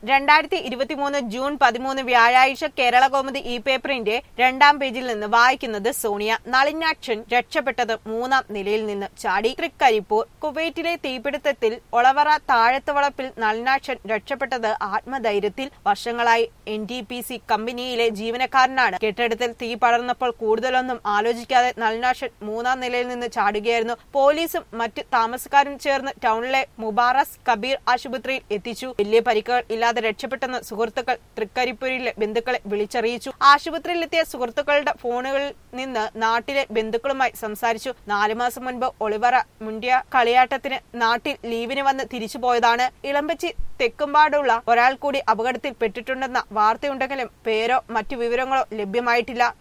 രണ്ടായിരത്തി ഇരുപത്തിമൂന്ന് ജൂൺ പതിമൂന്ന് വ്യാഴാഴ്ച കേരള കൗമുദി ഇ പേപ്പറിന്റെ രണ്ടാം പേജിൽ നിന്ന് വായിക്കുന്നത് സോണിയ നളിനാക്ഷൻ രക്ഷപ്പെട്ടത് മൂന്നാം നിലയിൽ നിന്ന് ചാടി തൃക്കരിപ്പൂർ കുവൈറ്റിലെ തീപിടുത്തത്തിൽ ഒളവറ താഴത്ത് വളപ്പിൽ നളിനാക്ഷൻ രക്ഷപ്പെട്ടത് ആത്മധൈര്യത്തിൽ വർഷങ്ങളായി എൻ ടി പി സി കമ്പനിയിലെ ജീവനക്കാരനാണ് കെട്ടിടത്തിൽ തീ പടർന്നപ്പോൾ കൂടുതലൊന്നും ആലോചിക്കാതെ നളിനാക്ഷൻ മൂന്നാം നിലയിൽ നിന്ന് ചാടുകയായിരുന്നു പോലീസും മറ്റ് താമസക്കാരും ചേർന്ന് ടൗണിലെ മുബാറസ് കബീർ ആശുപത്രിയിൽ എത്തിച്ചു വലിയ പരിക്കുകൾ ഇല്ലാതെ രക്ഷപ്പെട്ടെന്ന് സുഹൃത്തുക്കൾ തൃക്കരിപ്പൂരിലെ ബന്ധുക്കളെ വിളിച്ചറിയിച്ചു ആശുപത്രിയിലെത്തിയ സുഹൃത്തുക്കളുടെ ഫോണുകളിൽ നിന്ന് നാട്ടിലെ ബന്ധുക്കളുമായി സംസാരിച്ചു നാലു മാസം മുൻപ് ഒളിവറ മുണ്ടിയ കളിയാട്ടത്തിന് നാട്ടിൽ ലീവിന് വന്ന് തിരിച്ചുപോയതാണ് ഇളമ്പച്ചി തെക്കുംപാടുള്ള ഒരാൾ കൂടി അപകടത്തിൽ പെട്ടിട്ടുണ്ടെന്ന വാർത്തയുണ്ടെങ്കിലും പേരോ മറ്റു വിവരങ്ങളോ ലഭ്യമായിട്ടില്ല